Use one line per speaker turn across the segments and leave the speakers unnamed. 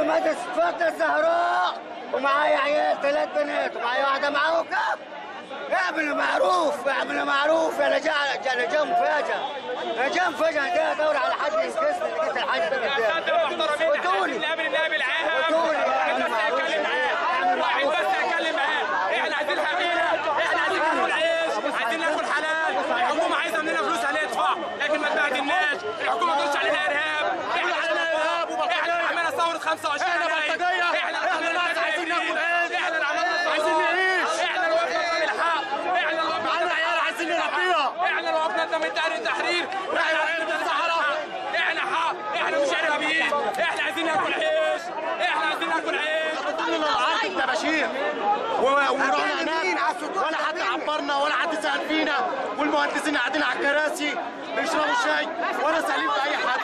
حماد فتى الزهراء ومعايا عيال ثلاث بنات ومعايا واحده معاهم كف اعملوا معروف اعملوا معروف انا جا انا جا مفاجاه انا جا مفاجاه ده ادور على حد ينقذني اللي جبت الحاج ده قدامي ودوني
اللي قبل النائب العام
ودوني
واحد بس هيتكلم معاه واحد بس هيتكلم معاه احنا عايزين حقيقه احنا عايزين ناكل عيش عايزين ناكل حلال الحكومه عايزه مننا فلوس هندفع لكن ما تبهدلناش الحكومه ما تقولش علينا ارهاب احنا علينا ارهاب احنا اللي عملنا ثوره 25
احنا
يناير.
بلطجية.
احنا اللي
احنا ناس
عملنا
عايزين ناكل عيش.
احنا اللي عملنا
عايزين
ثورة.
نعيش.
احنا اللي وقفنا قدام الحق احنا اللي وقفنا
معانا عيال عايزين نربيها
احنا اللي وقفنا قدام التحرير التحرير احنا عايزين الصحراء احنا حق احنا مش ارهابيين احنا عايزين ناكل عيش احنا عايزين ناكل عيش
لنا العرض الطباشير و- ورحنا هناك ولا حد عبرنا ولا حد سأل فينا والمهندسين قاعدين على الكراسي بيشربوا شاي ولا سألين في أي حد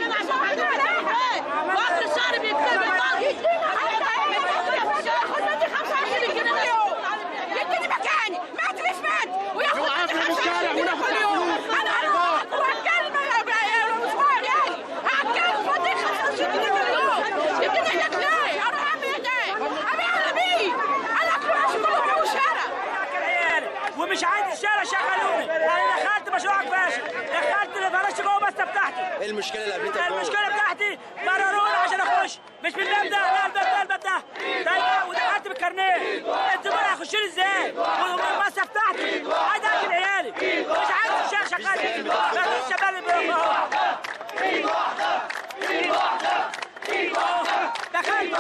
وقت الشهر بيكتب يديني مكاني مات مش مات وياخد
يوقف لنا الشارع وناخد
كل يوم
فلوس.
انا اروح واتكلم يا مشوار يعني هتكلم فاضي 25 جنيه كل يوم يديني ايدك ليه؟ اروح اعمل ايه ده؟ ابيع بيه انا اكل عيش كله في الشارع
عيالي ومش عايز الشارع شغلوني انا دخلت مشروعك باشا دخلت بلاش جوه بس بتاعتي
ايه المشكله اللي قابلتك جوه؟
المشكله بتاعتي مرروني عشان اخش مش بالباب ده لا الباب ده الباب ده طيب ودخلت بالكارنيه انتوا بقى هخش لي ازاي والمصه بتاعتي عايز اكل عيالي مش عايز الشارع شغال ما فيش شغال بيروح دخلت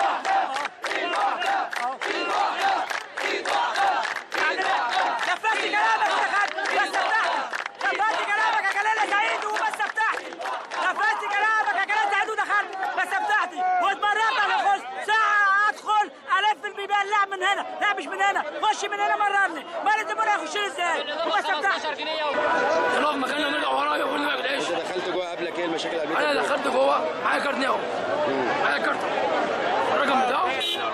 يعني نفذت كلامك دخلت بس فتحت نفذت كلامك يا كلام سعيد وبس فتحت نفذت كلامك يا كلام سعيد ودخلت بس فتحت واتمرنت على خش ساعة ادخل الف البيبان لا من هنا لا مش من هنا خش من هنا مررني ما لازم انا اخش لي ازاي وبس فتحت
رغم خلينا نرجع ورايا وقلنا ما بالعيش
انت دخلت جوه قبلك ايه المشاكل اللي قابلتك
انا
جوه؟
دخلت جوه معايا كارنيه اهو معايا كارت الرقم بتاعه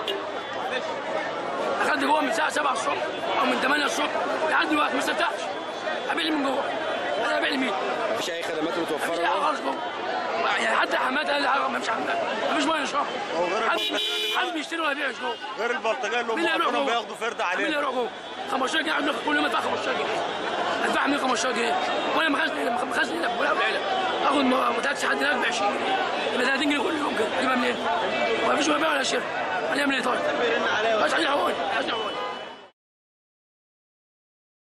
دخلت جوه من الساعه 7 الصبح او من 8 الصبح لحد دلوقتي ما استفتحش ابيع لي من جوه انا ابيع لمين؟
مفيش اي خدمات
مفيش
متوفره
حاجه
جوه؟
خالص جوه يعني حتى حماد قال لي حاجه مفيش حماد مفيش ميه نشرب حد حد بيشتري ولا يبيع جوه
غير البلطجية اللي
مين اللي هيروح جوه؟
بياخدوا فرد
مين اللي
علينا
هيروح جوه؟ 15 جنيه عندنا كل يوم ادفع 15 جنيه ادفع 100 15 جنيه وانا مخزن لما مخزن هنا ولا العيله اخد م- تاكسي حد هناك ب 20 جنيه يبقى 30 جنيه كل يوم كده اجيبها منين؟ مفيش بيع ولا شراء هنعمل ايه طيب؟